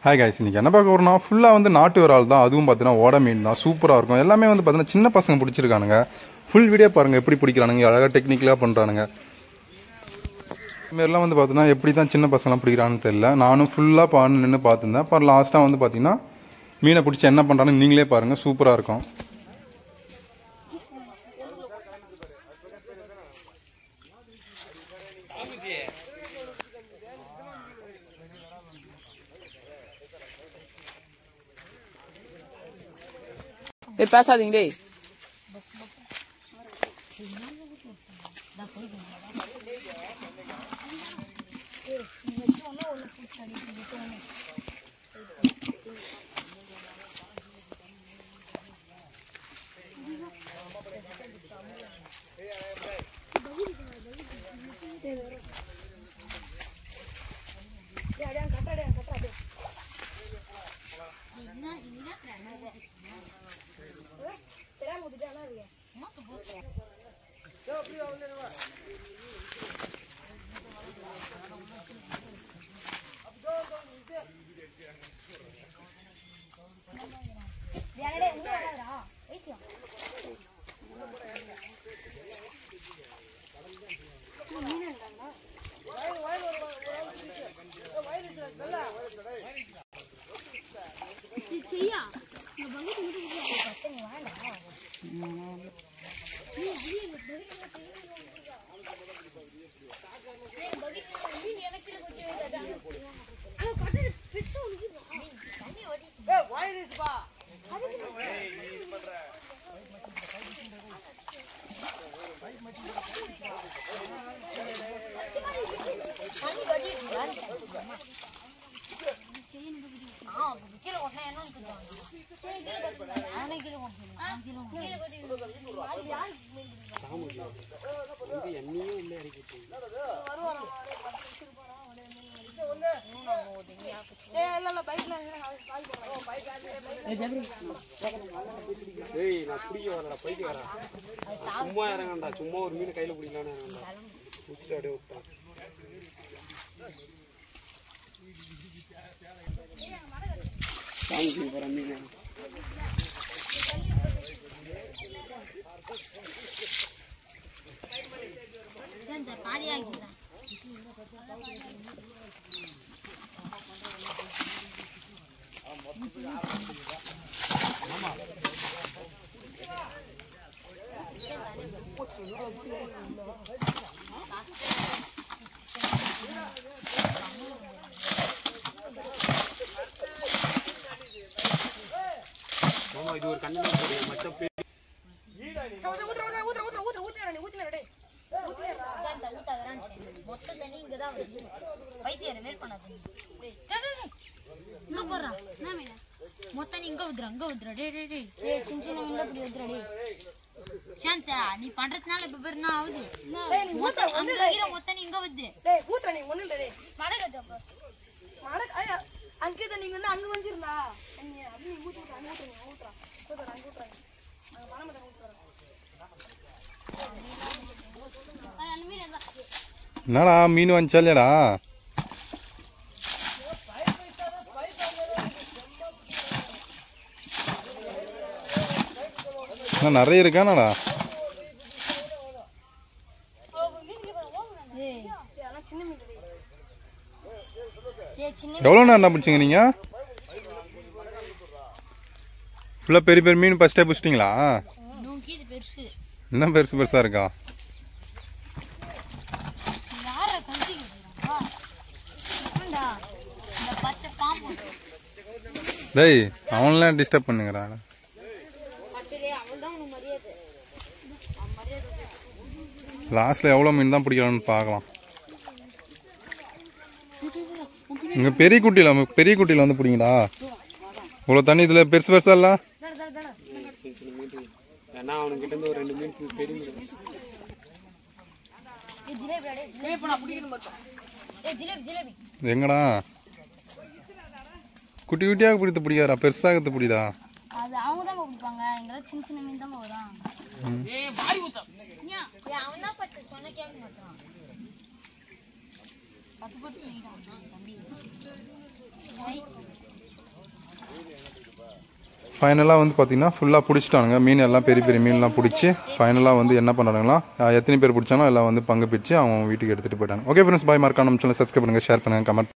Hi guys இன்னைக்கு என்ன பார்க்க போறோம்னா ஃபுல்லாக வந்து நாட்டு விரால் தான் அதுவும் பார்த்தீங்கன்னா ஓட மீன் தான் சூப்பராக இருக்கும் எல்லாமே வந்து பார்த்தீங்கன்னா சின்ன பசங்க பிடிச்சிருக்கானுங்க ஃபுல் வீடியோ பாருங்க எப்படி பிடிக்கிறானுங்க அழகாக டெக்னிக்கலாக பண்ணுறானுங்க இதுமாரிலாம் வந்து பார்த்தீங்கன்னா எப்படி தான் சின்ன பசங்களாம் பிடிக்கிறான்னு தெரியல நானும் ஃபுல்லாக பான்னு நின்று பார்த்துருந்தேன் அப்புறம் லாஸ்ட்டாக வந்து பார்த்தீங்கன்னா மீனை பிடிச்சி என்ன பண்ணுறான்னு நீங்களே பாருங்கள் சூப்பராக இருக்கும் டேய் பேசாதீங்க டேய் ஏய் நான் பிடிக்க வரல போயிட்டு வரேன் சும்மா இறங்கண்டா சும்மா ஒரு மீன் கையில பிடிக்கலான்னு இறங்கண்டா பிடிச்சிட்டு அப்படியே விட்டான் சாமிக்கு போற மீன் ஆமா இது ஒரு கண்ணு மச்ச பே மொத்த தண்ணி இங்கதான் வருது வைத்தியர் மேல் பண்ணாது இங்க போடுறா என்ன மீன் மொத்த நீ இங்க உதுற அங்க உதுற டே டே டே ஏய் சின்ன சின்ன மீன்ல இப்படி உதுற டே சாந்தா நீ பண்றதுனால இப்ப பேர் என்ன ஆகுது மொத்த அங்க இருக்கிற மொத்த நீ இங்க வந்து டேய் ஊத்துறா நீ ஒண்ணும் இல்ல டேய் மடகத்து அப்ப மழை ஐயா அங்கே நீங்க வந்து அங்க வந்துருந்தா நீ அப்படி நீ ஊத்து ஊத்துறா அங்க ஊத்துறா ஊத்துறா ஊத்துறா அங்க ஊத்துறா அங்க பணமத்தை ஊத்துறா அந்த மீன் என்ன என்னடா மீன் வந்துச்சா இல்லையாடா என்ன நிறைய இருக்கானடா ஏய் அதெல்லாம் சின்ன மீன் டேய் ஏய் சின்ன எவ்வளோ நேரம் பிடிச்சிங்க நீங்கள் ஃபுல்லாக பெரிய பெரிய மீன் ஃபஸ்ட்டே பிடிச்சிட்டிங்களா நோக்கி இது பெருசு இன்னும் பெருசு பெருசாக இருக்கா யார கழிச்சிக்கிறா ஏண்டா இந்த பச்சை பாம்பு டேய் அவன்லாம் டிஸ்டர்ப் பண்ணுங்கடா சரி அவள் தான் உனக்கு மரியாதை லாஸ்ட்டில் எவ்வளோ மீன் தான் பிடிக்கலாம்னு பார்க்கலாம் இங்கே பெரிய குட்டியில் பெரிய குட்டியில் வந்து பிடிங்கடா இவ்வளோ தண்ணி இதில் பெருசு பெருசா இல்லை சின்ன சின்ன மீன் ஏன்னா அவனுக்கிட்ட இருந்து ஒரு ரெண்டு மீன் பெரிய மீன் ஏய் ஜிலேபி அடே ஜிலேபி நான் பிடிக்கணும் பார்த்தா ஏய் ஜிலேபி ஜிலேபி எங்கடா குட்டி குட்டியாக பிடித்து பிடிக்காரா பெருசாக பிடிடா அது அவங்க தான் பிடிப்பாங்க இங்கெல்லாம் சின்ன சின்ன மீன் தான் வரும் ஏய் வாய் ஊத்த ஏன் அவன் தான் பட்டு சொன்ன கேட்க மாட்டான் பத்து பத்து நீடான் தம்பி ஐ. ஃபைனலாக வந்து பார்த்தீங்கன்னா ஃபுல்லாக பிடிச்சிட்டானுங்க மீன் எல்லாம் பெரிய பெரிய மீன்லாம் பிடிச்சி ஃபைனலாக வந்து என்ன பண்ணுறாங்களா எத்தனை பேர் பிடிச்சாலும் எல்லாம் வந்து பங்கு பிடிச்சி அவங்க வீட்டுக்கு எடுத்துகிட்டு போயிட்டாங்க ஓகே ஃப்ரெண்ட்ஸ் பாய் மறக்காம நம்ம சேனல் சப்ஸ்கிரைப் பண்ணுங்கள் ஷேர் பண்ணுங்கள் கமெண்ட்